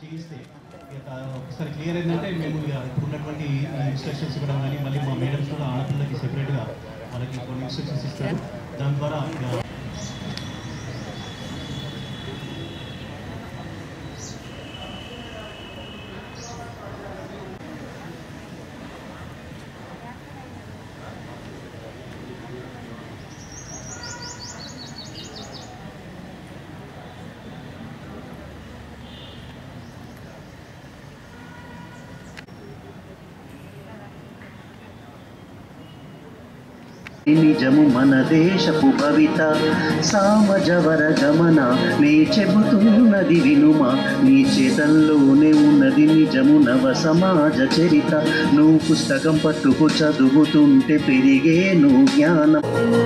చేయిస్తే ఇక ఒకసారి క్లియర్ ఏంటంటే మేము ఇక ఇప్పుడు ఉన్నటువంటి ఇన్స్ట్రక్షన్స్ ఇవ్వడం కానీ మళ్ళీ మా మేడమ్స్ కూడా ఆడపిల్లలకి సెపరేట్గా వాళ్ళకి కొన్ని ఇన్స్ట్రక్షన్స్ ఇస్తారు దాని ద్వారా ఇక నిజము మన దేశపు భవిత సామజవర గమన నే చెబుతున్నది వినుమా నీ చేతల్లోనే ఉన్నది నిజము నవ సమాజ చరిత నువ్వు పుస్తకం పట్టుకు చదువుతుంటే పెరిగేను జ్ఞానం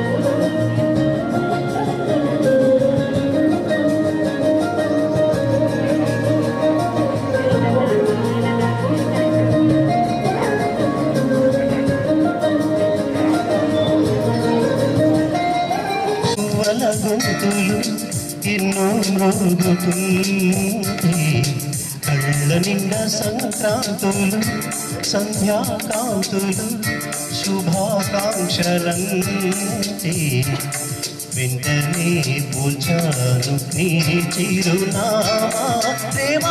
పువ్వల గొంతులు ఎన్నో మృదుతుంది కళ్ళ నిండా సంక్రాంతులు సంధ్యాకాంతులు శుభాకాంక్షలంతే వెంటనే పూజాను నీ చిరునామా ప్రేమా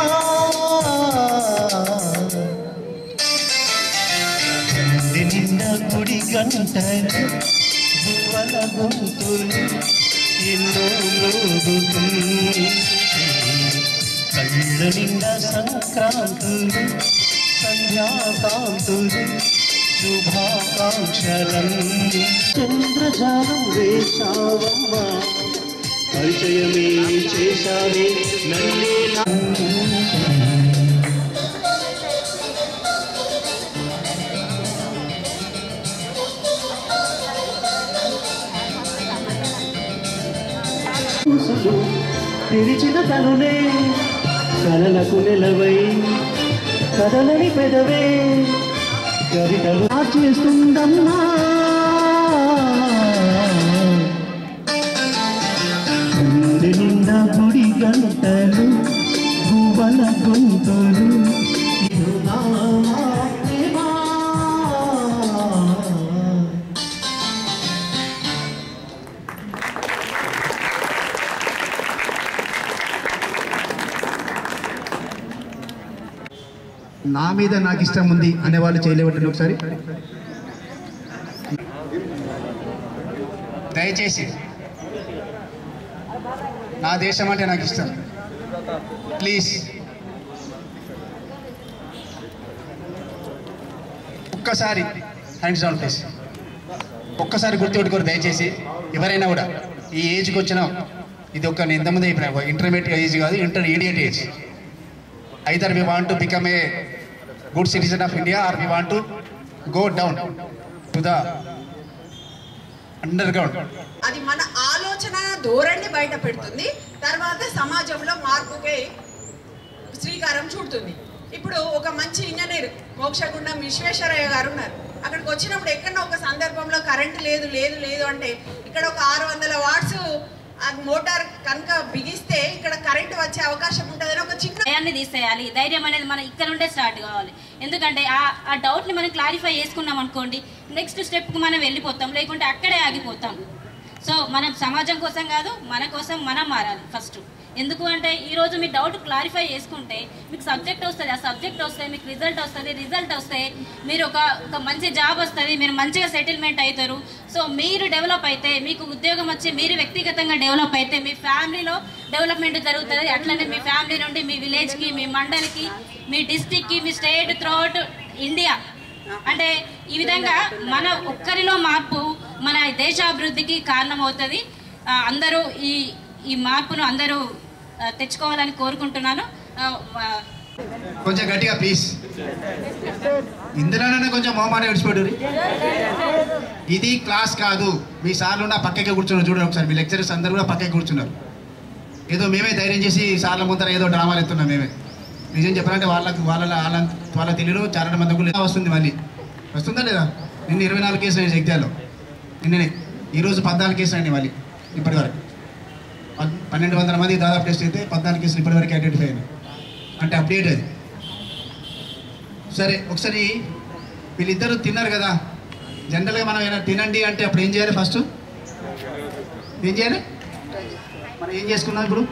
గుండె నిండా గుడి గంటలు పువ్వల గొంతులు ఎన్నో మృదుతుంది కళ్ళ నిండా సంక్రాంతులు సంధ్యాకాంతులు శుభాకాంక్షలం చంద్రజాలం వేశావమ్మా పరిచయమే చేశావే నన్నే నా చూసులు తెరిచిన తనునే కలలకు నిలవై కదలని పెదవే కవితలు చేస్తుందమ్మా గుండె నిండా గుడి గంటలు గువ్వల గొంతులు చిరునామా ప్రేమా. నా మీద నాకు ఇష్టం ఉంది అనేవాళ్ళు చేయలేవట్టండి ఒకసారి దయచేసి నా దేశం అంటే నాకు ఇష్టం ప్లీజ్ ఒక్కసారి హ్యాండ్స్ డౌన్ ప్లీజ్ ఒక్కసారి గుర్తుపెట్టుకోరు దయచేసి ఎవరైనా కూడా ఈ ఏజ్కి వచ్చిన ఇది ఒక నేను ఇంతకుముందే చెప్పిన ఇంటర్మీడియట్ ఏజ్ కాదు intermediate age either we want to become a good citizen of India or we want to go down to the underground. అది మన ఆలోచన ధోరణి బయట పెడుతుంది తర్వాత సమాజంలో మార్పుకి శ్రీకారం చుడుతుంది ఇప్పుడు ఒక మంచి ఇంజనీర్ మోక్షగుండం విశ్వేశ్వరయ్య గారు ఉన్నారు అక్కడికి వచ్చినప్పుడు ఎక్కడో ఒక సందర్భంలో కరెంట్ లేదు లేదు లేదు అంటే ఇక్కడ ఒక ఆరు వందల వాట్స్ ఆ మోటార్ కనుక బిగిస్తే ఇక్కడ కరెంట్ వచ్చే అవకాశం ఉంటుందని ఒక చిన్న భయాన్ని తీసేయాలి ధైర్యం అనేది మనం ఇక్కడ నుండే స్టార్ట్ కావాలి ఎందుకంటే ఆ ఆ డౌట్ని మనం క్లారిఫై చేసుకున్నాం అనుకోండి నెక్స్ట్ స్టెప్కి మనం వెళ్ళిపోతాం లేకుంటే అక్కడే ఆగిపోతాం సో మనం సమాజం కోసం కాదు మన కోసం మనం మారాలి ఫస్ట్ ఎందుకు అంటే ఈరోజు మీ డౌట్ క్లారిఫై చేసుకుంటే మీకు సబ్జెక్ట్ వస్తుంది ఆ సబ్జెక్ట్ వస్తే మీకు రిజల్ట్ వస్తుంది రిజల్ట్ వస్తే మీరు ఒక ఒక మంచి జాబ్ వస్తుంది మీరు మంచిగా సెటిల్మెంట్ అవుతారు సో మీరు డెవలప్ అయితే మీకు ఉద్యోగం వచ్చి మీరు వ్యక్తిగతంగా డెవలప్ అయితే మీ ఫ్యామిలీలో డెవలప్మెంట్ జరుగుతుంది అట్లనే మీ ఫ్యామిలీ నుండి మీ విలేజ్కి మీ మండలికి మీ డిస్టిక్కి మీ స్టేట్ త్రూఅవుట్ ఇండియా అంటే ఈ విధంగా మన ఒక్కరిలో మార్పు మన దేశాభివృద్ధికి కారణమవుతుంది ఆ, అందరూ ఈ ఈ మార్పును అందరూ ఆ, తెచ్చుకోవాలని కోరుకుంటున్నాను ఆ, ఆ, కొంచెం గట్టిగా ప్లీజ్ ఇందులోనే కొంచెం మొహమాటం విడిచిపెట్టు ఇది క్లాస్ కాదు మీ సార్లు నా పక్కకి కూర్చున్నారు చూడండి ఒకసారి మీ లెక్చరర్స్ అందరూ కూడా పక్కకి కూర్చున్నారు ఏదో మేమే ధైర్యం చేసి సార్ల ముందర ఏదో డ్రామాలు ఎత్తున్నాం మేమే నిజం చెప్పాలంటే వాళ్ళకి వాళ్ళ వాళ్ళ వాళ్ళ తెలియదు చాలా మంది కూడా వస్తుంది మళ్ళీ వస్తుందా లేదా నిన్న ఇరవై నాలుగు కేసులు అయినాయి జగిత్యాలలో నిన్ననే ఈరోజు పద్నాలుగు కేసులు అయినాయి మళ్ళీ ఇప్పటి వరకు పన్నెండు వందల మంది దాదాపు టెస్ట్ అయితే పద్నాలుగు కేసులు ఇప్పటి వరకు ఐడెంటిఫై అయినాయి అంటే అప్డేట్ అది సరే ఒకసారి వీళ్ళిద్దరూ తిన్నారు కదా జనరల్గా మనం ఏమైనా తినండి అంటే అప్పుడు ఏం చేయాలి ఫస్ట్ ఏం చేయాలి మనం ఏం చేసుకున్నాం ఇప్పుడు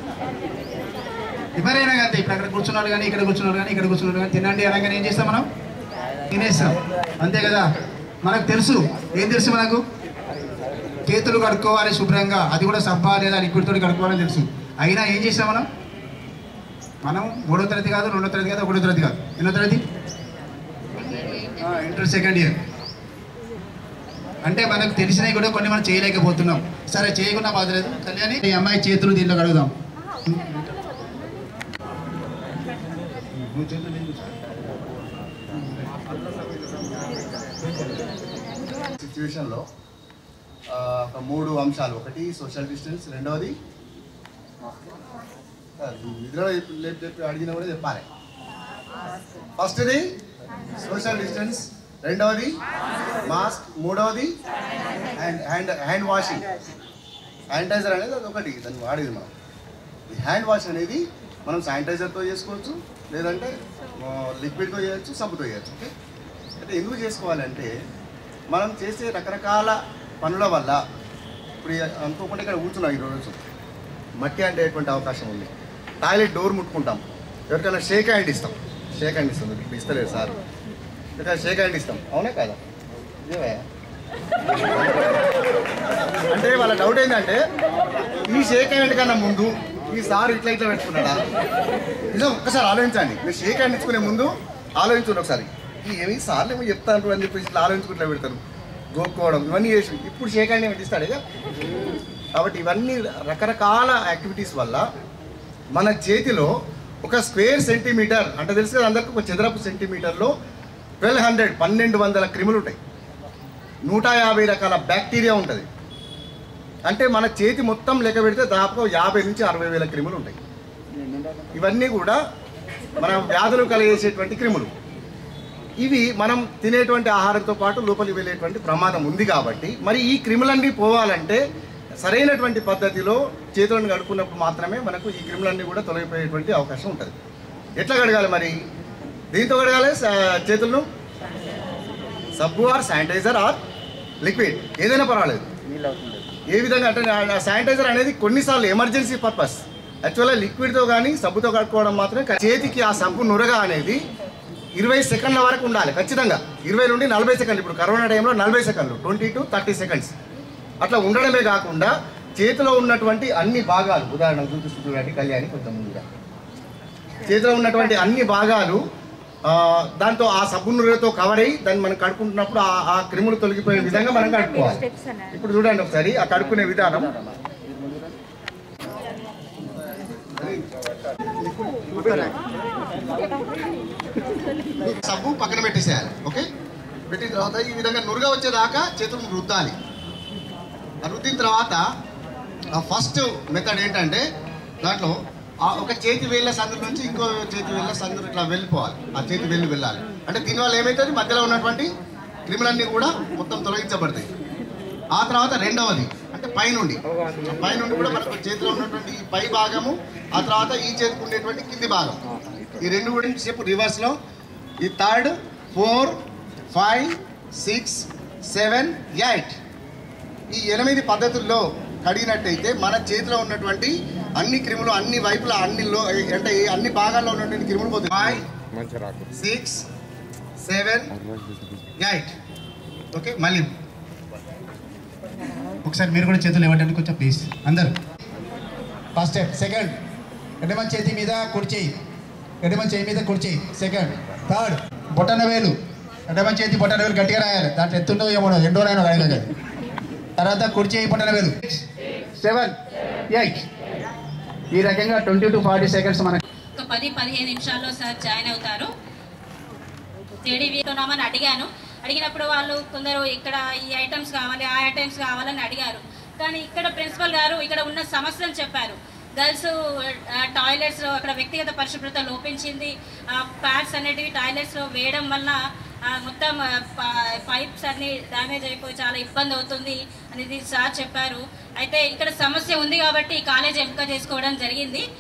ఎవరైనా కానీ ఇప్పుడు అక్కడ కూర్చున్నారు కానీ ఇక్కడ కూర్చున్నారు కానీ ఇక్కడ కూర్చున్నారు కానీ తినండి అనగానే ఏం చేస్తాం మనం తినేస్తాం అంతే కదా మనకు తెలుసు ఏం తెలుసు మనకు చేతులు కడుక్కోవాలి శుభ్రంగా అది కూడా సబ్బా లేదా లిక్విడ్ తోటి కడుక్కోవాలని తెలుసు అయినా ఏం చేస్తాం మనం మనం మూడో తరగతి కాదు రెండో తరగతి కాదు ఒకటో తరగతి కాదు ఎన్నో తరగతి ఇంటర్ సెకండ్ ఇయర్ అంటే మనకు తెలిసినవి కూడా కొన్ని మనం చేయలేకపోతున్నాం సరే చేయకుండా బాధలేదు కళ్యాణి ఈ అమ్మాయి చేతులు దీంట్లో కడుగుదాం సిచ్యువేషన్లో ఆ, ఒక మూడు అంశాలు ఒకటి సోషల్ డిస్టెన్స్ రెండవది ఆ, నిద్ర లేపు చెప్పి అడిగినా కూడా చెప్పాలి ఫస్ట్ది సోషల్ డిస్టెన్స్ రెండవది మాస్క్ మూడవది hand hand hand washing sanitizer అనేది అది ఒకటి దాన్ని వాడేది మనం ఈ హ్యాండ్ వాష్ అనేది మనం శానిటైజర్తో చేసుకోవచ్చు లేదంటే ఆ, లిక్విడ్తో చేయొచ్చు సబ్బుతో చేయొచ్చు ఓకే అంటే ఎందుకు చేసుకోవాలంటే మనం చేసే రకరకాల పనుల వల్ల ఇప్పుడు ఇక అనుకోకుండా ఇక్కడ కూర్చున్నాం ఈరోజు మట్టి అంటేటువంటి అవకాశం ఉంది టాయిలెట్ డోర్ ముట్టుకుంటాం ఎవరికైనా షేక్ హ్యాండ్ ఇస్తాం షేక్ హ్యాండ్ ఇస్తాం ఇప్పుడు ఇస్తలేదు సార్ ఇక్కడ షేక్ హ్యాండ్ ఇస్తాం అవునా కదా ఇదేవయ్యా? అంటే వాళ్ళ డౌట్ ఏంటంటే ఈ షేక్ హ్యాండ్ కన్నా ముందు ఈ సార్ ఇట్లా ఇట్లా పెట్టుకున్నాడా నిజం ఒక్కసారి ఆలోచించండి మీరు షేక్ హ్యాండ్ ఇచ్చుకునే ముందు ఆలోచించండి ఒకసారి ఈ ఏమి సార్లు ఏమో చెప్తాను అని చెప్పేసి ఇట్లా ఆలోచించుకుంటూ పెడతారు గోక్కోవడం ఇవన్నీ చేసి ఇప్పుడు షేక్ హ్యాండ్ ఏమి ఇస్తాడు ఇక కాబట్టి ఇవన్నీ రకరకాల యాక్టివిటీస్ వల్ల మన చేతిలో ఒక స్క్వేర్ సెంటీమీటర్ అంటే తెలుసు కదా అందరికీ ఒక చదరపు సెంటీమీటర్లో ట్వెల్వ్ హండ్రెడ్ పన్నెండు వందల క్రిములు ఉంటాయి నూట యాభై రకాల బ్యాక్టీరియా ఉంటుంది అంటే మన చేతి మొత్తం లెక్క పెడితే దాదాపు యాభై నుంచి అరవై వేల క్రిములు ఉంటాయి ఇవన్నీ కూడా మన వ్యాధులు కలిగేసేటువంటి క్రిములు ఇవి మనం తినేటువంటి ఆహారంతో పాటు లోపలికి వెళ్ళేటువంటి ప్రమాదం ఉంది కాబట్టి మరి ఈ క్రిములన్నీ పోవాలంటే సరైనటువంటి పద్ధతిలో చేతులను కడుక్కున్నప్పుడు మాత్రమే మనకు ఈ క్రిములన్నీ కూడా తొలగిపోయేటువంటి అవకాశం ఉంటుంది ఎట్లా కడగాలి మరి దీంతో కడగాలి స- చేతులను సబ్బు ఆర్ శానిటైజర్ ఆర్ లిక్విడ్ ఏదైనా పర్వాలేదు ఏ విధంగా అంటే ఆ శానిటైజర్ అనేది కొన్నిసార్లు ఎమర్జెన్సీ పర్పస్ యాక్చువల్గా లిక్విడ్తో కానీ సబ్బుతో కట్టుకోవడం మాత్రమే కా- చేతికి ఆ సబ్బు నురగ అనేది ఇరవై సెకండ్ల వరకు ఉండాలి ఖచ్చితంగా ఇరవై నుండి నలభై సెకండ్లు ఇప్పుడు కరోనా టైంలో నలభై సెకండ్లు ట్వంటీ టు థర్టీ సెకండ్స్ అట్లా ఉండడమే కాకుండా చేతిలో ఉన్నటువంటి అన్ని భాగాలు ఉదాహరణకు చూపిస్తూ చూడండి కళ్యాణి కొంచెం ముందుగా చేతిలో ఉన్నటువంటి అన్ని భాగాలు ఆ, దాంతో ఆ సబ్బు నురగతో కవర్ అయ్యి దాన్ని మనం కడుకుంటున్నప్పుడు ఆ- ఆ క్రిములు తొలగిపోయే విధంగా మనం కడుక్కోవాలి ఇప్పుడు చూడండి ఒకసారి ఆ కడుక్కునే విధానం సబ్బు పక్కన పెట్టేసేయాలి ఓకే పెట్టిన తర్వాత ఈ విధంగా నురుగా వచ్చేదాకా చేతులను రుద్దాలి ఆ రుద్దిన తర్వాత ఫస్ట్ మెథడ్ ఏంటంటే దాంట్లో ఆ ఒక చేతి వేళ్ళ సందుల నుంచి ఇంకో చేతి వేళ్ళ సందులు ఇట్లా వెళ్ళిపోవాలి ఆ చేతి వెళ్ళి వెళ్ళాలి అంటే దీనివల్ల ఏమవుతుంది మధ్యలో ఉన్నటువంటి క్రిములన్నీ కూడా మొత్తం తొలగించబడతాయి ఆ తర్వాత రెండవది అంటే పైనుండి ఆ పైనుండి కూడా మనకు చేతిలో ఉన్నటువంటి ఈ పై భాగము ఆ తర్వాత ఈ చేతికి ఉండేటువంటి కింది భాగం ఈ రెండు కూడా సేపు రివర్స్లో ఈ third four five six seven eight ఈ ఎనిమిది పద్ధతుల్లో కడిగినట్టయితే మన చేతిలో ఉన్నటువంటి అన్ని క్రిములు అన్ని వైపులా అన్ని లో అంటే ఈ అన్ని భాగాల్లో ఉన్నటువంటి క్రిములు పోతాయి five six seven eight okay మళ్ళీ ఒకసారి మీరు కూడా చేతులు ఇవ్వండి కొంచెం ప్లీజ్ అందరు ఫస్ట్ స్టెప్ సెకండ్ ఎడమ చేతి మీద కుడి చేయి ఎడమ చేయి మీద కుడి చేయి సెకండ్ థర్డ్ బొటన వేలు ఎడమ చేతి బొటన వేలు గట్టిగా రాయాలి దాంట్లో ఎత్తుండో ఏమో ఎండో రాయనో రాయగలదు తర్వాత కుడి చేయి బొటన వేలు సెవెన్ ఎయిట్ ఈ రకంగా ట్వంటీ టు ఫార్టీ సెకండ్స్ మనకి ఒక పది పదిహేను నిమిషాల్లో సార్ జాయిన్ అవుతారు టీడీవీతోనామని అడిగాను అడిగినప్పుడు వాళ్ళు కొందరు ఇక్కడ ఈ ఐటమ్స్ కావాలి ఆ ఐటమ్స్ కావాలని అడిగారు కానీ ఇక్కడ ప్రిన్సిపల్ గారు ఇక్కడ ఉన్న సమస్యలు చెప్పారు గర్ల్స్ టాయిలెట్స్ అక్కడ వ్యక్తిగత పరిశుభ్రత లోపించింది ప్యాడ్స్ అనేటివి టాయిలెట్స్లో వేయడం వల్ల ఆ, మొత్తం పైప్స్ అన్ని డ్యామేజ్ అయిపోయి చాలా ఇబ్బంది అవుతుంది అనేది సార్ చెప్పారు అయితే ఇక్కడ సమస్య ఉంది కాబట్టి ఈ కాలేజ్ ఎంపిక చేసుకోవడం జరిగింది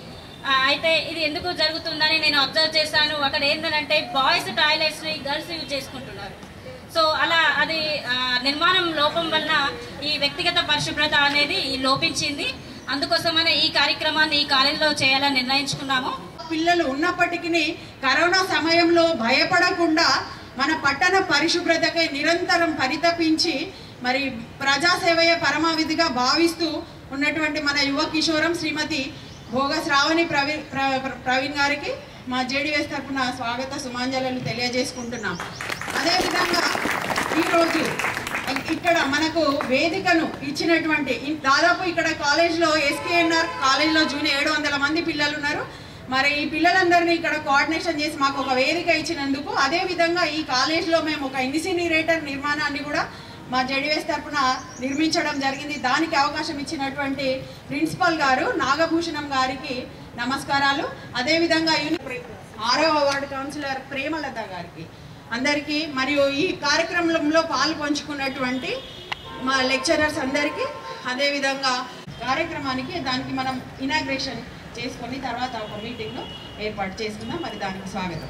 ఆ, అయితే ఇది ఎందుకు జరుగుతుందని నేను అబ్జర్వ్ చేశాను అక్కడ ఏంటంటే బాయ్స్ టాయిలెట్స్ ని గర్ల్స్ యూజ్ చేసుకుంటున్నారు సో అలా అది ఆ, నిర్మాణం లోపం వలన ఈ వ్యక్తిగత పరిశుభ్రత అనేది లోపించింది అందుకోసమనే ఈ కార్యక్రమాన్ని ఈ కాలేజీలో చేయాలని నిర్ణయించుకున్నాము పిల్లలు ఉన్నప్పటికీ కరోనా సమయంలో భయపడకుండా మన పట్టణ పరిశుభ్రతకై నిరంతరం పరితపించి మరి ప్రజాసేవయే పరమావిధిగా భావిస్తూ ఉన్నటువంటి మన యువ కిషోరం శ్రీమతి భోగ శ్రావణి ప్రవీణ్ ప్ర- ప్ర- ప్రవీణ్ గారికి మా జేడీఎస్ తరఫున స్వాగత సుమాంజలు తెలియజేసుకుంటున్నాం అదేవిధంగా ఈరోజు ఇక్కడ మనకు వేదికను ఇచ్చినటువంటి ఇన్- దాదాపు ఇక్కడ కాలేజ్లో ఎస్కేఎన్ఆర్ కాలేజ్లో జూనియర్ ఏడు వందల మంది పిల్లలు ఉన్నారు మరి ఈ పిల్లలందరినీ ఇక్కడ కోఆర్డినేషన్ చేసి మాకు ఒక వేదిక ఇచ్చినందుకు అదే విధంగా ఈ కాలేజ్లో మేము ఒక ఇన్సినరేటర్ నిర్మాణాన్ని కూడా మా జడివేస్ తరపున నిర్మించడం జరిగింది దానికి అవకాశం ఇచ్చినటువంటి ప్రిన్సిపల్ గారు నాగభూషణం గారికి నమస్కారాలు అదేవిధంగా యూని ఆరవ వార్డు కౌన్సిలర్ ప్రేమలత గారికి అందరికీ మరియు ఈ కార్యక్రమంలో పాలు పంచుకున్నటువంటి మా లెక్చరర్స్ అందరికీ అదేవిధంగా కార్యక్రమానికి దానికి మనం ఇనాగ్రేషన్ చేసుకొని తర్వాత ఒక మీటింగ్ ఏర్పాటు చేసుకుందాం మరి దానికి స్వాగతం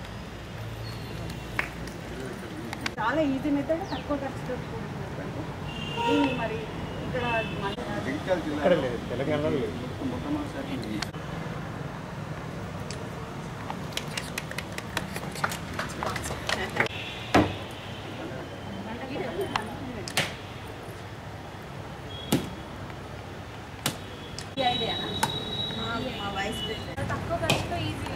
చాలా ఈజీ మెథడ్ తక్కువ ఖర్చుతో కూడుకున్నటువంటి దీన్ని మరి ఇక్కడ మన ఈ ఐడియానా మా వైస్ ప్రెసిడెంట్ తక్కువ ఖర్చుతో ఈజీగా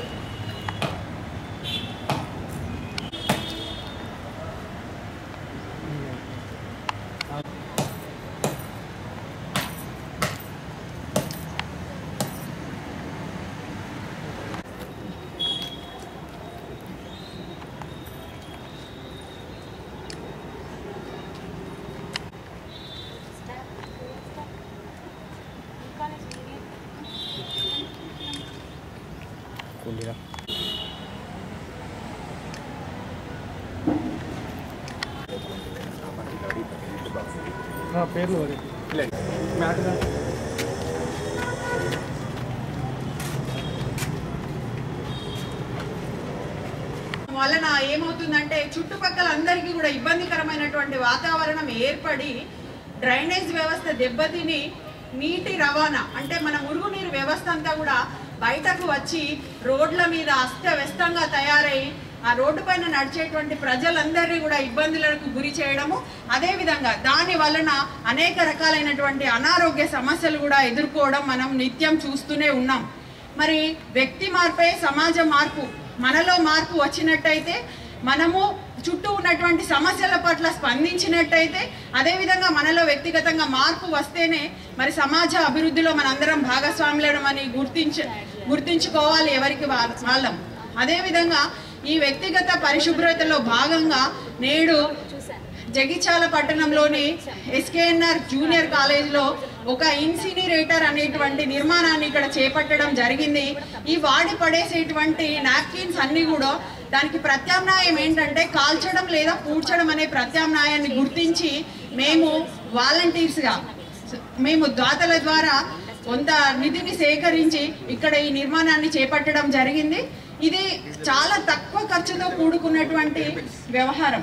వలన ఏమవుతుందంటే చుట్టుపక్కల అందరికీ కూడా ఇబ్బందికరమైనటువంటి వాతావరణం ఏర్పడి డ్రైనేజ్ వ్యవస్థ దెబ్బతిని నీటి రవాణా అంటే మన మురుగునీరు వ్యవస్థ అంతా కూడా బయటకు వచ్చి రోడ్ల మీద అస్తవ్యస్తంగా తయారై ఆ రోడ్డు పైన నడిచేటువంటి ప్రజలందరినీ కూడా ఇబ్బందులకు గురి చేయడము అదేవిధంగా దాని వలన అనేక రకాలైనటువంటి అనారోగ్య సమస్యలు కూడా ఎదుర్కోవడం మనం నిత్యం చూస్తూనే ఉన్నాం మరి వ్యక్తి మార్పే సమాజ మార్పు మనలో మార్పు వచ్చినట్టయితే మనము చుట్టూ ఉన్నటువంటి సమస్యల పట్ల స్పందించినట్టయితే అదేవిధంగా మనలో వ్యక్తిగతంగా మార్పు వస్తేనే మరి సమాజ అభివృద్ధిలో మనందరం భాగస్వాములం అని గుర్తించ గుర్తించుకోవాలి ఎవరికి వా- వాళ్ళం అదేవిధంగా ఈ వ్యక్తిగత పరిశుభ్రతలో భాగంగా నేడు జగిత్యాల పట్టణంలోని ఎస్కేఎన్ఆర్ జూనియర్ కాలేజ్లో ఒక ఇన్సినరేటర్ అనేటువంటి నిర్మాణాన్ని ఇక్కడ చేపట్టడం జరిగింది ఈ వాడి పడేసేటువంటి నాప్కిన్స్ అన్ని కూడా దానికి ప్రత్యామ్నాయం ఏంటంటే కాల్చడం లేదా పూడ్చడం అనే ప్రత్యామ్నాయాన్ని గుర్తించి మేము వాలంటీర్స్గా మేము దాతల ద్వారా కొంత నిధిని సేకరించి ఇక్కడ ఈ నిర్మాణాన్ని చేపట్టడం జరిగింది ఇది చాలా తక్కువ ఖర్చుతో కూడుకున్నటువంటి వ్యవహారం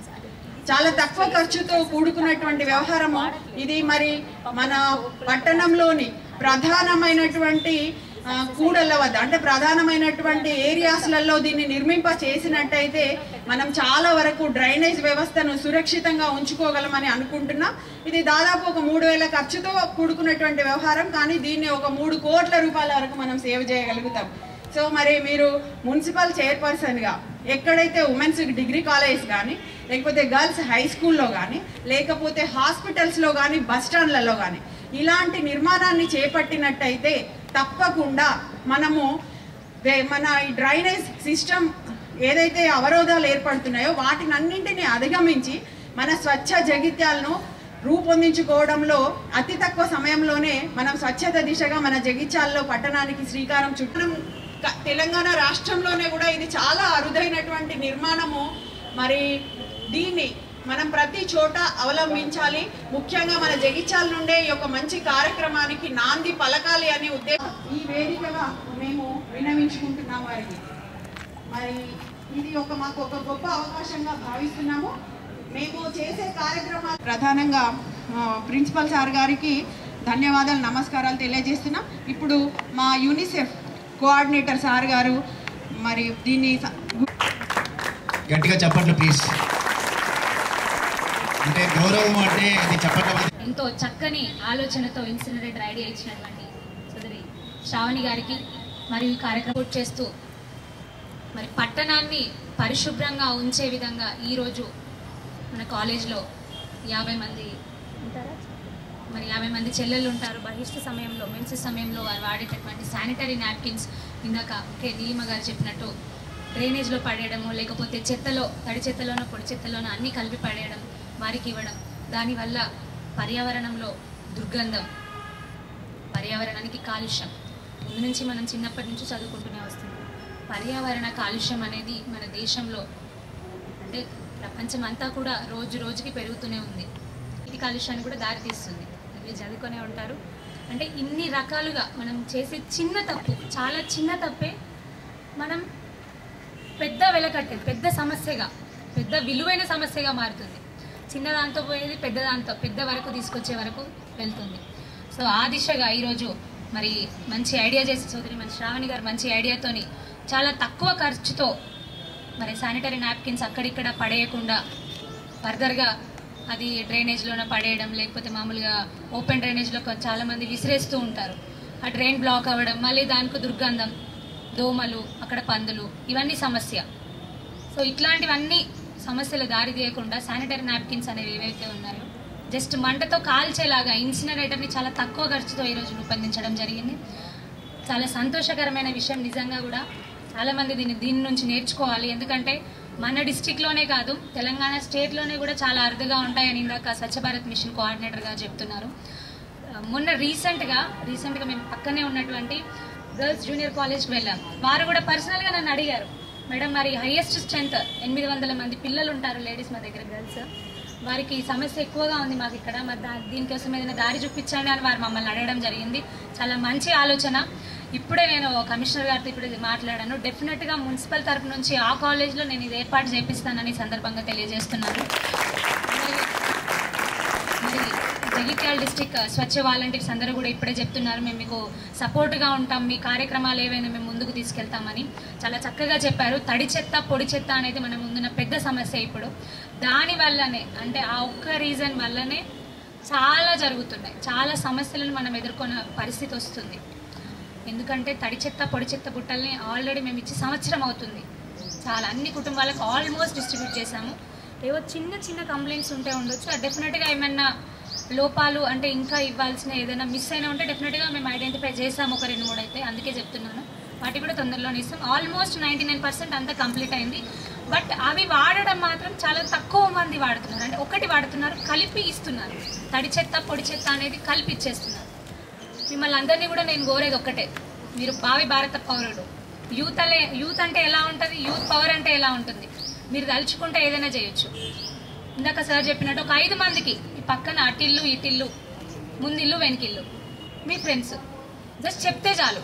చాలా తక్కువ ఖర్చుతో కూడుకున్నటువంటి వ్యవహారము ఇది మరి మన పట్టణంలోని ప్రధానమైనటువంటి ఆ, కూడళ్ళ వద్ద అంటే ప్రధానమైనటువంటి ఏరియాస్లలో దీన్ని నిర్మింప చేసినట్టయితే మనం చాలా వరకు డ్రైనేజ్ వ్యవస్థను సురక్షితంగా ఉంచుకోగలమని అనుకుంటున్నాం ఇది దాదాపు ఒక మూడు వేల ఖర్చుతో కూడుకున్నటువంటి వ్యవహారం కానీ దీన్ని ఒక మూడు కోట్ల రూపాయల వరకు మనం సేవ్ చేయగలుగుతాం సో మరి మీరు మున్సిపల్ చైర్పర్సన్గా ఎక్కడైతే ఉమెన్స్ డిగ్రీ కాలేజ్ కానీ లేకపోతే గర్ల్స్ హై స్కూల్లో కానీ లేకపోతే హాస్పిటల్స్లో కానీ బస్ స్టాండ్లలో కానీ ఇలాంటి నిర్మాణాన్ని చేపట్టినట్టయితే తప్పకుండా మనము వే- మన ఈ డ్రైనేజ్ సిస్టమ్ ఏదైతే అవరోధాలు ఏర్పడుతున్నాయో వాటిని అన్నింటినీ అధిగమించి మన స్వచ్ఛ జగిత్యాలను రూపొందించుకోవడంలో అతి తక్కువ సమయంలోనే మనం స్వచ్ఛత దిశగా మన జగిత్యాలలో పట్టణానికి శ్రీకారం చుట్టడం క- తెలంగాణ రాష్ట్రంలోనే కూడా ఇది చాలా అరుదైనటువంటి నిర్మాణము మరి దీన్ని మనం ప్రతి చోట అవలంబించాలి ముఖ్యంగా మన జగిత్యాల నుండే ఈ యొక్క మంచి కార్యక్రమానికి నాంది పలకాలి అనే ఉద్దేశం ఈ వేదికగా మేము విన్నవించుకుంటున్నాం వారికి మరి ఇది ఒక మాకు ఒక గొప్ప అవకాశంగా భావిస్తున్నాము మేము చేసే కార్యక్రమాలు ప్రధానంగా ఆ, ప్రిన్సిపల్ సార్ గారికి ధన్యవాదాలు నమస్కారాలు తెలియజేస్తున్నాం ఇప్పుడు మా యూనిసెఫ్ కోఆర్డినేటర్ సార్ గారు మరి దీన్ని స- గట్టిగా చెప్పట్లు ప్లీజ్ అంటే గౌరవం అంటే అది చెప్పటం ఎంతో చక్కని ఆలోచనతో ఇన్సినరేటర్ ఐడియా ఇచ్చినటువంటి సోదరి శ్రావణి గారికి మరియు ఈ కార్యక్రమం చేస్తూ మరి పట్టణాన్ని పరిశుభ్రంగా ఉంచే విధంగా ఈరోజు మన కాలేజ్లో యాభై మంది ఉంటారా మరి యాభై మంది చెల్లెళ్ళు ఉంటారు బహిష్ట సమయంలో మెన్సెస్ సమయంలో వారు వాడేటటువంటి శానిటరీ నాప్కిన్స్ ఇందాక కే నీలిమ గారు చెప్పినట్టు డ్రైనేజ్లో పడేయడము లేకపోతే చెత్తలో తడి చెత్తలోనో పొడి చెత్తలోనో అన్నీ కలిపి పడేయడం వారికి ఇవ్వడం దానివల్ల పర్యావరణంలో దుర్గంధం పర్యావరణానికి కాలుష్యం ముందు నుంచి మనం చిన్నప్పటి నుంచి చదువుకుంటూనే వస్తున్నాం పర్యావరణ కాలుష్యం అనేది మన దేశంలో అంటే ప్రపంచం అంతా కూడా రోజు రోజుకి పెరుగుతూనే ఉంది ఇది కాలుష్యాన్ని కూడా దారితీస్తుంది మీరు చదువుకొనే ఉంటారు అంటే ఇన్ని రకాలుగా మనం చేసే చిన్న తప్పు చాలా చిన్న తప్పే మనం పెద్ద వెలకట్టేది పెద్ద సమస్యగా పెద్ద విలువైన సమస్యగా మారుతుంది చిన్న దాంతో పోయేది పెద్ద దాంతో పెద్ద వరకు తీసుకొచ్చే వరకు వెళ్తుంది సో ఆ దిశగా ఈరోజు మరి మంచి ఐడియా చేసి సోదరి మన శ్రావణి గారు మంచి ఐడియాతోని చాలా తక్కువ ఖర్చుతో మరి శానిటరీ నాప్కిన్స్ అక్కడిక్కడ పడేయకుండా ఫర్దర్గా అది డ్రైనేజ్లోనే పడేయడం లేకపోతే మామూలుగా ఓపెన్ డ్రైనేజ్లో చాలామంది విసిరేస్తూ ఉంటారు ఆ డ్రైన్ బ్లాక్ అవ్వడం మళ్ళీ దానికి దుర్గంధం దోమలు అక్కడ పందులు ఇవన్నీ సమస్య సో ఇట్లాంటివన్నీ సమస్యలు దారి తీయకుండా శానిటరీ నాప్కిన్స్ అనేవి ఏవైతే ఉన్నాయో జస్ట్ మంటతో కాల్చేలాగా ఇన్సినరేటర్ని చాలా తక్కువ ఖర్చుతో ఈరోజు రూపొందించడం జరిగింది చాలా సంతోషకరమైన విషయం నిజంగా కూడా చాలామంది దీన్ని దీని నుంచి నేర్చుకోవాలి ఎందుకంటే మన డిస్టిక్లోనే కాదు తెలంగాణ స్టేట్లోనే కూడా చాలా అరుదుగా ఉంటాయని ఇందాక స్వచ్ఛ భారత్ మిషన్ కోఆర్డినేటర్గా చెప్తున్నారు ఆ, మొన్న రీసెంట్గా రీసెంట్గా మేము పక్కనే ఉన్నటువంటి గర్ల్స్ జూనియర్ కాలేజ్కి వెళ్ళాం వారు కూడా పర్సనల్గా నన్ను అడిగారు మేడం మరి హైయెస్ట్ స్ట్రెంత్ ఎనిమిది వందల మంది పిల్లలు ఉంటారు లేడీస్ మా దగ్గర గర్ల్స్ వారికి ఈ సమస్య ఎక్కువగా ఉంది మాకు ఇక్కడ మరి దా దీనికోసం ఏదైనా దారి చూపించండి అని వారు మమ్మల్ని అడగడం జరిగింది చాలా మంచి ఆలోచన ఇప్పుడే నేను కమిషనర్ గారితో ఇప్పుడు ఇది మాట్లాడాను డెఫినెట్గా మున్సిపల్ తరపు నుంచి ఆ కాలేజ్లో నేను ఇది ఏర్పాటు చేపిస్తానని ఈ సందర్భంగా తెలియజేస్తున్నాను మరి మరి జగిత్యాల డిస్టిక్ స్వచ్ఛ వాలంటీర్స్ అందరూ కూడా ఇప్పుడే చెప్తున్నారు మేము మీకు సపోర్ట్గా ఉంటాం మీ కార్యక్రమాలు ఏవైనా మేము ముందుకు తీసుకెళ్తామని చాలా చక్కగా చెప్పారు తడి చెత్త పొడి చెత్త అనేది మన ముందున్న పెద్ద సమస్య ఇప్పుడు దాని వల్లనే అంటే ఆ ఒక్క రీజన్ వల్లనే చాలా జరుగుతున్నాయి చాలా సమస్యలను మనం ఎదుర్కొన్న పరిస్థితి వస్తుంది ఎందుకంటే తడి చెత్త పొడి చెత్త బుట్టల్ని ఆల్రెడీ మేము ఇచ్చి సంవత్సరం అవుతుంది చాలా అన్ని కుటుంబాలకు ఆల్మోస్ట్ డిస్ట్రిబ్యూట్ చేశాము ఏవో చిన్న చిన్న కంప్లైంట్స్ ఉంటే ఉండొచ్చు అది డెఫినెట్గా ఏమైనా లోపాలు అంటే ఇంకా ఇవ్వాల్సిన ఏదైనా మిస్ అయినా ఉంటే డెఫినెట్గా మేము ఐడెంటిఫై చేసాము ఒక రెండు మూడు అయితే అందుకే చెప్తున్నాను వాటి కూడా తొందరలోనే ఇస్తాం ఆల్మోస్ట్ నైంటీ నైన్ పర్సెంట్ అంతా కంప్లీట్ అయింది బట్ అవి వాడడం మాత్రం చాలా తక్కువ మంది వాడుతున్నారు అంటే ఒకటి వాడుతున్నారు కలిపి ఇస్తున్నారు తడి చెత్త పొడి చెత్త అనేది కలిపి ఇచ్చేస్తున్నారు మిమ్మల్ని అందరినీ కూడా నేను కోరేది ఒక్కటే మీరు భావి భారత పౌరుడు యూత్ అలే యూత్ అంటే ఎలా ఉంటుంది యూత్ పవర్ అంటే ఎలా ఉంటుంది మీరు తలుచుకుంటే ఏదైనా చేయొచ్చు ఇందాక సార్ చెప్పినట్టు ఒక ఐదు మందికి ఈ పక్కన అటిల్లు ఇటిల్లు ముందిల్లు వెనకిల్లు మీ ఫ్రెండ్స్ జస్ట్ చెప్తే చాలు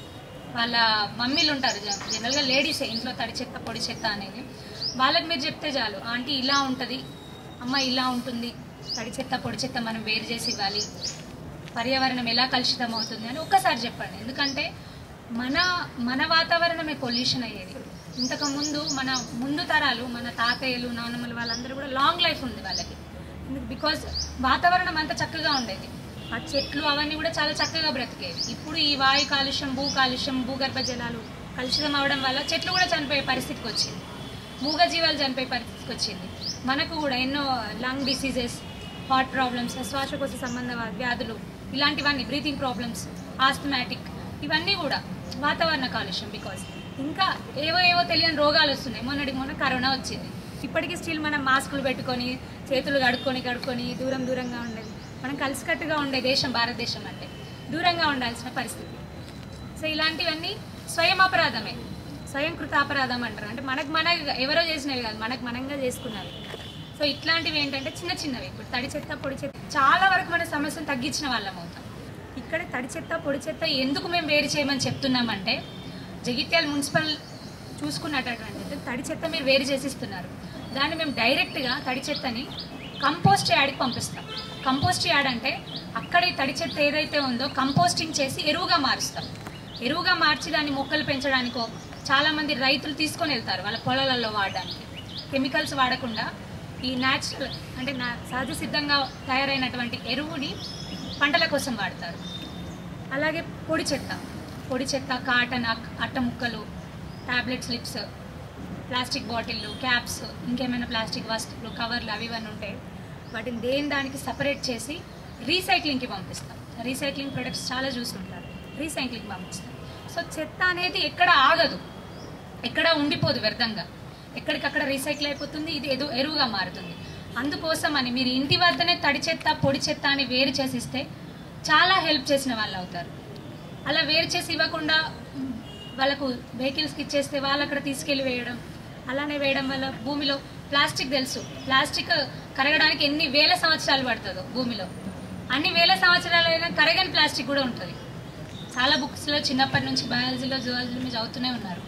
వాళ్ళ మమ్మీలు ఉంటారు జ- జనరల్గా లేడీసే ఇంట్లో తడి చెత్త పొడి చెత్త అనేది వాళ్ళకి మీరు చెప్తే చాలు ఆంటీ ఇలా ఉంటుంది అమ్మ ఇలా ఉంటుంది తడి చెత్త పొడి చెత్త మనం వేరు చేసి ఇవ్వాలి పర్యావరణం ఎలా కలుషితం అవుతుంది అని ఒక్కసారి చెప్పండి ఎందుకంటే మన మన వాతావరణమే పొల్యూషన్ అయ్యేది ఇంతకు ముందు మన ముందు తరాలు మన తాతయ్యలు నాన్నమ్మలు వాళ్ళందరూ కూడా లాంగ్ లైఫ్ ఉంది వాళ్ళకి బికాజ్ వాతావరణం అంతా చక్కగా ఉండేది ఆ చెట్లు అవన్నీ కూడా చాలా చక్కగా బ్రతికేవి ఇప్పుడు ఈ వాయు కాలుష్యం భూ కాలుష్యం భూగర్భ జలాలు కలుషితం అవడం వల్ల చెట్లు కూడా చనిపోయే పరిస్థితికి వచ్చింది మూగ జీవాలు చనిపోయే పరిస్థితికి వచ్చింది మనకు కూడా ఎన్నో లంగ్ డిసీజెస్ హార్ట్ ప్రాబ్లమ్స్ శ్వాసకోశ సంబంధ వ్యాధులు ఇలాంటివన్నీ బ్రీతింగ్ ప్రాబ్లమ్స్ ఆస్థమాటిక్ ఇవన్నీ కూడా వాతావరణ కాలుష్యం బికాజ్ ఇంకా ఏవో ఏవో తెలియని రోగాలు వస్తున్నాయి మొన్నటికి మొన్న కరోనా వచ్చింది ఇప్పటికీ స్టిల్ మనం మాస్కులు పెట్టుకొని చేతులు కడుక్కొని కడుక్కొని దూరం దూరంగా ఉండేది మనం కలిసికట్టుగా ఉండే దేశం భారతదేశం అంటే దూరంగా ఉండాల్సిన పరిస్థితి సో ఇలాంటివన్నీ స్వయం అపరాధమే స్వయం కృత అపరాధం అంటారు అంటే మనకు మన ఎవరో చేసినవి కాదు మనకు మనంగా చేసుకున్నవి సో ఇట్లాంటివి ఏంటంటే చిన్న చిన్నవి ఇప్పుడు తడి చెత్త పొడి చెత్త చాలా వరకు మన సమస్యను తగ్గించిన వాళ్ళం అవుతాం ఇక్కడ తడి చెత్త పొడి చెత్త ఎందుకు మేము వేరు చేయమని చెప్తున్నామంటే జగిత్యాల మున్సిపల్ చూసుకున్నటువంటి తడి చెత్త మీరు వేరు చేసిస్తున్నారు దాన్ని మేము డైరెక్ట్గా తడి చెత్తని కంపోస్ట్ యార్డ్కి పంపిస్తాం కంపోస్ట్ యార్డ్ అంటే అక్కడ ఈ తడి చెత్త ఏదైతే ఉందో కంపోస్టింగ్ చేసి ఎరువుగా మారుస్తాం ఎరువుగా మార్చి దాన్ని మొక్కలు పెంచడానికో చాలామంది రైతులు తీసుకొని వెళ్తారు వాళ్ళ పొలాలలో వాడడానికి కెమికల్స్ వాడకుండా ఈ న్యాచురల్ అంటే నా సహజ సిద్ధంగా తయారైనటువంటి ఎరువుని పంటల కోసం వాడతారు అలాగే పొడి చెత్త పొడి చెత్త కాటన్ అక్- అట్ట ముక్కలు టాబ్లెట్ స్లిప్స్ ప్లాస్టిక్ బాటిళ్ళు క్యాప్స్ ఇంకేమైనా ప్లాస్టిక్ వస్తువులు కవర్లు అవి ఇవన్నీ ఉంటాయి వాటిని దేని దానికి సపరేట్ చేసి రీసైక్లింగ్కి పంపిస్తాం రీసైక్లింగ్ ప్రొడక్ట్స్ చాలా చూస్తుంటారు రీసైక్లింగ్ పంపిస్తాం సో చెత్త అనేది ఎక్కడ ఆగదు ఎక్కడ ఉండిపోదు వ్యర్థంగా ఎక్కడికక్కడ రీసైకిల్ అయిపోతుంది ఇది ఎదు ఎరువుగా మారుతుంది అందుకోసం అని మీరు ఇంటి వద్దనే తడి చెత్త పొడి చెత్త అని వేరు చేసి ఇస్తే చాలా హెల్ప్ చేసిన వాళ్ళు అవుతారు అలా వేరు చేసి ఇవ్వకుండా మ్, వాళ్ళకు వెహికల్స్కి ఇచ్చేస్తే వాళ్ళు అక్కడ తీసుకెళ్ళి వేయడం అలానే వేయడం వల్ల భూమిలో ప్లాస్టిక్ తెలుసు ప్లాస్టిక్ కరగడానికి ఎన్ని వేల సంవత్సరాలు పడుతుందో భూమిలో అన్ని వేల సంవత్సరాలు అయినా కరగని ప్లాస్టిక్ కూడా ఉంటుంది చాలా బుక్స్లో చిన్నప్పటి నుంచి బయాలజీలో జువాలజీలో మీరు చదువుతూనే ఉన్నారు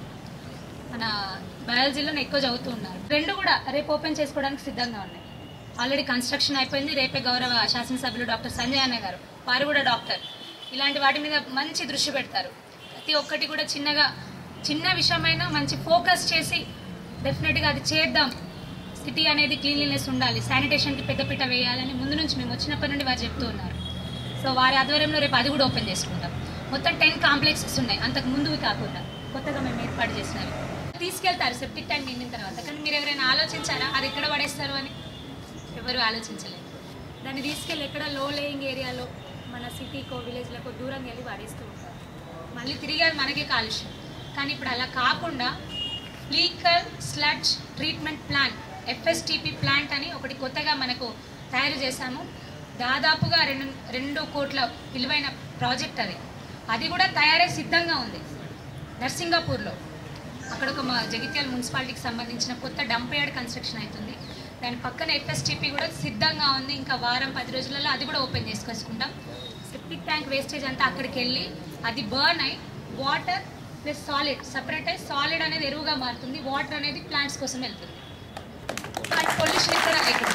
మన బయాలజీలో ఎక్కువ చదువుతూ ఉన్నారు రెండు కూడా రేపు ఓపెన్ చేసుకోవడానికి సిద్ధంగా ఉన్నాయి ఆల్రెడీ కన్స్ట్రక్షన్ అయిపోయింది రేపే గౌరవ శాసనసభ్యులు డాక్టర్ సంజయ్ అన్న గారు వారు కూడా డాక్టర్ ఇలాంటి వాటి మీద మంచి దృష్టి పెడతారు ప్రతి ఒక్కటి కూడా చిన్నగా చిన్న విషయమైనా మంచి ఫోకస్ చేసి డెఫినెట్గా అది చేద్దాం సిటీ అనేది క్లీన్లీనెస్ ఉండాలి శానిటేషన్కి పెద్దపీట వేయాలని ముందు నుంచి మేము వచ్చినప్పటి నుండి వారు చెప్తూ ఉన్నారు సో వారి ఆధ్వర్యంలో రేపు అది కూడా ఓపెన్ చేసుకుంటాం మొత్తం టెన్ కాంప్లెక్సెస్ ఉన్నాయి అంతకు ముందువి కాకుండా కొత్తగా మేము ఏర్పాటు చేసినవి తీసుకెళ్తారు సెప్టిక్ ట్యాంక్ నిండిన తర్వాత కానీ మీరు ఎవరైనా ఆలోచించారా అది ఎక్కడ పడేస్తారు అని ఎవరు ఆలోచించలేదు దాన్ని తీసుకెళ్ళి ఎక్కడ లో లేయింగ్ ఏరియాలో మన సిటీకో విలేజ్లకో దూరంగా వెళ్ళి పడేస్తూ ఉంటారు మళ్ళీ తిరిగి అది మనకే కాలుష్యం కానీ ఇప్పుడు అలా కాకుండా faecal sludge treatment plan FSTP plant అని ఒకటి కొత్తగా మనకు తయారు చేశాము దాదాపుగా రెండు రెండు కోట్ల విలువైన ప్రాజెక్ట్ అది అది కూడా తయారై సిద్ధంగా ఉంది నర్సింగాపూర్లో అక్కడ ఒక మా జగిత్యాల మున్సిపాలిటీకి సంబంధించిన కొత్త డంప్ యార్డ్ కన్స్ట్రక్షన్ అవుతుంది దాని పక్కన ఎఫ్ఎస్టిపి కూడా సిద్ధంగా ఉంది ఇంకా వారం పది రోజులలో అది కూడా ఓపెన్ చేసుకొచ్చుకుంటాం సెప్టిక్ ట్యాంక్ వేస్టేజ్ అంతా అక్కడికి వెళ్ళి అది బర్న్ అయి వాటర్ ప్లస్ సాలిడ్ సపరేట్ అయి సాలిడ్ అనేది ఎరువుగా మారుతుంది వాటర్ అనేది ప్లాంట్స్ కోసం వెళ్తుంది అది పొల్యూషన్ ఇక్కడ లేకుండా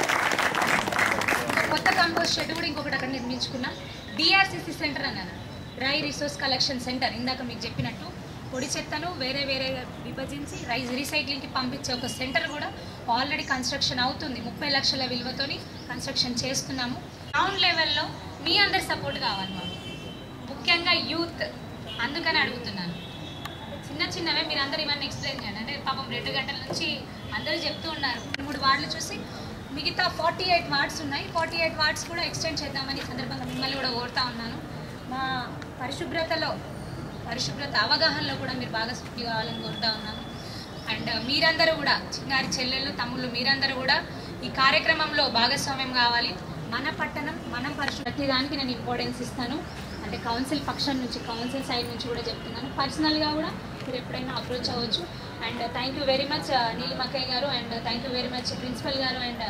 కొత్త కంపోస్ట్ షెడ్ కూడా ఇంకొకటి అక్కడ నిర్మించుకున్నాం డిఆర్సిసి సెంటర్ అన్నాను డ్రై రిసోర్స్ కలెక్షన్ సెంటర్ ఇందాక మీకు చెప్పినట్టు పొడి చెత్తను వేరే వేరే విభజించి రైస్ రీసైక్లింగ్కి పంపించే ఒక సెంటర్ కూడా ఆల్రెడీ కన్స్ట్రక్షన్ అవుతుంది ముప్పై లక్షల విలువతోని కన్స్ట్రక్షన్ చేస్తున్నాము గ్రౌండ్ లెవెల్లో మీ అందరి సపోర్ట్ కావాలి మాకు ముఖ్యంగా యూత్ అందుకని అడుగుతున్నాను చిన్న చిన్నవే మీరు అందరు ఇవన్నీ ఎక్స్ప్లెయిన్ చేయండి అంటే పాపం రెండు గంటల నుంచి అందరూ చెప్తూ ఉన్నారు రెండు మూడు వార్డులు చూసి మిగతా ఫార్టీ ఎయిట్ వార్డ్స్ ఉన్నాయి ఫార్టీ ఎయిట్ వార్డ్స్ కూడా ఎక్స్టెండ్ చేద్దామని ఈ సందర్భంగా మిమ్మల్ని కూడా కోరుతా ఉన్నాను మా పరిశుభ్రతలో పరిశుభ్రత అవగాహనలో కూడా మీరు భాగస్వామి కావాలని కోరుతా ఉన్నాను అండ్ మీరందరూ కూడా చిన్నారి చెల్లెళ్ళు తమ్ముళ్ళు మీరందరూ కూడా ఈ కార్యక్రమంలో భాగస్వామ్యం కావాలి మన పట్టణం మనం పరిశు ప్రతి దానికి నేను ఇంపార్టెన్స్ ఇస్తాను అంటే కౌన్సిల్ పక్షం నుంచి కౌన్సిల్ సైడ్ నుంచి కూడా చెప్తున్నాను పర్సనల్గా కూడా మీరు ఎప్పుడైనా అప్రోచ్ అవ్వచ్చు and thank you very much నీలిమక్కయ్య గారు and thank you very much principal గారు and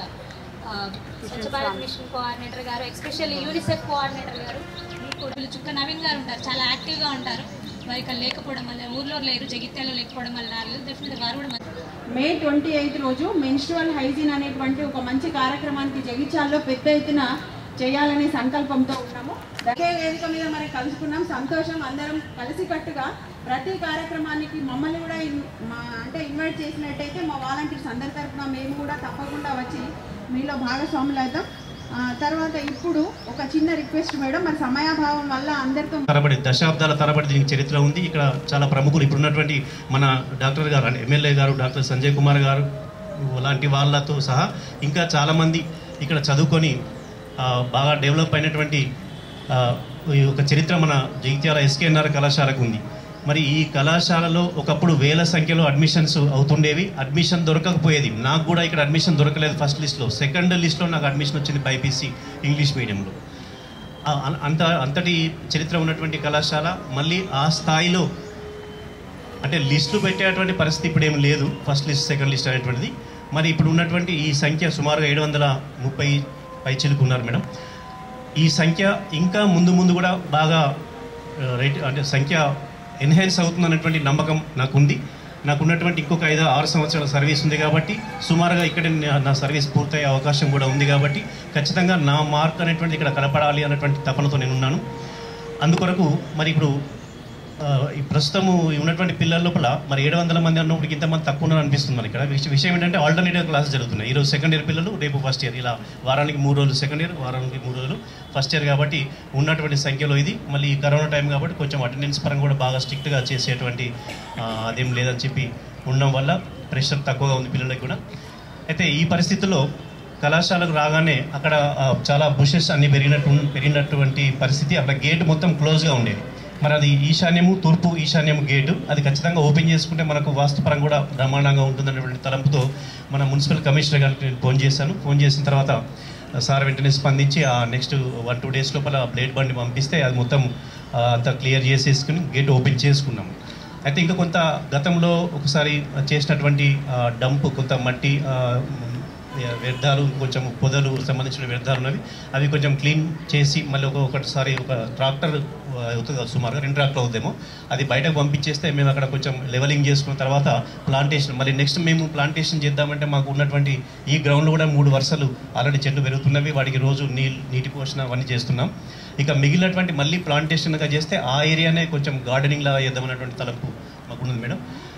Swachh Bharat mission coordinator గారు ఎస్పెషల్లీ యూనిసెఫ్ కోఆర్డినేటర్ గారు మీకు వీళ్ళు చుక్క నవీన్ గారు ఉంటారు చాలా యాక్టివ్గా ఉంటారు వారు ఇక్కడ లేకపోవడం వల్ల ఊర్లో లేరు జగిత్యాలో లేకపోవడం వల్ల రాలేదు డెఫినెట్గా వారు కూడా మంచి మే ట్వంటీ ఎయిత్ రోజు మెన్స్ట్రువల్ హైజీన్ అనేటువంటి ఒక మంచి కార్యక్రమానికి జగిత్యాల్లో పెద్ద ఎత్తున చేయాలనే సంకల్పంతో ఉన్నాము ఒకే వేదిక మీద మరి కలుసుకున్నాం సంతోషం అందరం కలిసికట్టుగా ప్రతి కార్యక్రమానికి మమ్మల్ని కూడా ఇన్- మా అంటే ఇన్వైట్ చేసినట్టయితే మా వాలంటీర్స్ అందరి తరఫున మేము కూడా తప్పకుండా వచ్చి మీలో భాగస్వాములు అవుతాం ఆ, తర్వాత ఇప్పుడు ఒక చిన్న రిక్వెస్ట్ మేడం మరి సమయాభావం వల్ల అందరితో తరబడి దశాబ్దాల తరబడి దీనికి చరిత్ర ఉంది ఇక్కడ చాలా ప్రముఖులు ఇప్పుడున్నటువంటి మన డాక్టర్ గారు అంటే ఎమ్మెల్యే గారు డాక్టర్ సంజయ్ కుమార్ గారు లాంటి వాళ్ళతో సహా ఇంకా చాలామంది ఇక్కడ చదువుకొని ఆ, బాగా డెవలప్ అయినటువంటి ఆ, ఈ ఒక చరిత్ర మన జగిత్యాల ఎస్కేఎన్ఆర్ కళాశాలకు ఉంది మరి ఈ కళాశాలలో ఒకప్పుడు వేల సంఖ్యలో అడ్మిషన్స్ అవుతుండేవి అడ్మిషన్ దొరకకపోయేది నాకు కూడా ఇక్కడ అడ్మిషన్ దొరకలేదు ఫస్ట్ లిస్ట్లో సెకండ్ లిస్ట్లో నాకు అడ్మిషన్ వచ్చింది బైపీసీ ఇంగ్లీష్ మీడియంలో ఆ, అన్- అంత అంతటి చరిత్ర ఉన్నటువంటి కళాశాల మళ్ళీ ఆ స్థాయిలో అంటే లిస్టులు పెట్టేటువంటి పరిస్థితి ఇప్పుడు ఏం లేదు ఫస్ట్ లిస్ట్ సెకండ్ లిస్ట్ అనేటువంటిది మరి ఇప్పుడు ఉన్నటువంటి ఈ సంఖ్య సుమారుగా ఏడు వందల ముప్పై పైచిలకు ఉన్నారు మేడం ఈ సంఖ్య ఇంకా ముందు ముందు కూడా బాగా ఆ, రేట్ అంటే సంఖ్య ఎన్హాన్స్ అవుతుంది అన్నటువంటి నమ్మకం నాకుంది నాకు ఉన్నటువంటి ఇంకొక ఐదు ఆరు సంవత్సరాల సర్వీస్ ఉంది కాబట్టి సుమారుగా ఇక్కడ నా- నా సర్వీస్ పూర్తయ్యే అవకాశం కూడా ఉంది కాబట్టి ఖచ్చితంగా నా మార్క్ అనేటువంటి ఇక్కడ కనపడాలి అన్నటువంటి తపనతో నేను ఉన్నాను అందుకొరకు మరి ఇప్పుడు ఆ, ఈ ప్రస్తుతము ఈ ఉన్నటువంటి పిల్లల లోపల మరి ఏడు వందల మంది అన్నప్పటికి ఇంతమంది తక్కువ ఉన్నారు అనిపిస్తుంది మనకి ఇక్కడ విష- విషయం ఏంటంటే ఆల్టర్నేటివ్ క్లాసెస్ జరుగుతున్నాయి ఈరోజు సెకండ్ ఇయర్ పిల్లలు రేపు ఫస్ట్ ఇయర్ ఇలా వారానికి మూడు రోజులు సెకండ్ ఇయర్ వారానికి మూడు రోజులు ఫస్ట్ ఇయర్ కాబట్టి ఉన్నటువంటి సంఖ్యలో ఇది మళ్ళీ ఈ కరోనా టైం కాబట్టి కొంచెం అటెండెన్స్ పరంగా కూడా బాగా స్ట్రిక్ట్గా చేసేటువంటి ఆ, అదేం లేదని చెప్పి ఉండడం వల్ల ప్రెషర్ తక్కువగా ఉంది పిల్లలకి కూడా అయితే ఈ పరిస్థితుల్లో కళాశాలకు రాగానే అక్కడ ఆ, చాలా బుషెస్ అన్ని పెరిగినట్టు పెరిగినటువంటి పరిస్థితి అక్కడ గేట్ మొత్తం క్లోజ్గా ఉండేది మరి అది ఈశాన్యము తూర్పు ఈశాన్యము గేటు అది ఖచ్చితంగా ఓపెన్ చేసుకుంటే మనకు వాస్తుపరంగా కూడా బ్రహ్మాండంగా ఉంటుందనేటువంటి తలంపుతో మన మున్సిపల్ కమిషనర్ గారికి నేను ఫోన్ చేశాను ఫోన్ చేసిన తర్వాత సార్ వెంటనే స్పందించి ఆ నెక్స్ట్ వన్ టూ డేస్ లోపల బ్లేడ్ బండి పంపిస్తే అది మొత్తం ఆ, అంతా క్లియర్ చేసేసుకుని గేట్ ఓపెన్ చేసుకున్నాము అయితే ఇంకా కొంత గతంలో ఒకసారి చేసినటువంటి ఆ, డంప్ కొంత మట్టి ఆ, వ్యర్థాలు కొంచెం పొదలు సంబంధించిన వ్యర్థాలు ఉన్నవి అవి కొంచెం క్లీన్ చేసి మళ్ళీ ఒక ఒకటిసారి ఒక ట్రాక్టర్ ఆ, అవుతుంది కదా సుమారుగా రెండు ట్రాక్టర్ అవుతామో అది బయటకు పంపించేస్తే మేము అక్కడ కొంచెం లెవెలింగ్ చేసుకున్న తర్వాత ప్లాంటేషన్ మళ్ళీ నెక్స్ట్ మేము ప్లాంటేషన్ చేద్దామంటే మాకు ఉన్నటువంటి ఈ గ్రౌండ్లో కూడా మూడు వరుసలు ఆల్రెడీ చెట్లు పెరుగుతున్నవి వాటికి రోజు నీళ్ళు నీటి పోషణ అవన్నీ చేస్తున్నాం ఇక మిగిలినటువంటి మళ్ళీ ప్లాంటేషన్గా చేస్తే ఆ ఏరియానే కొంచెం గార్డెనింగ్ లాగా చేద్దామన్నటువంటి తలంపు మాకు ఉన్నది మేడం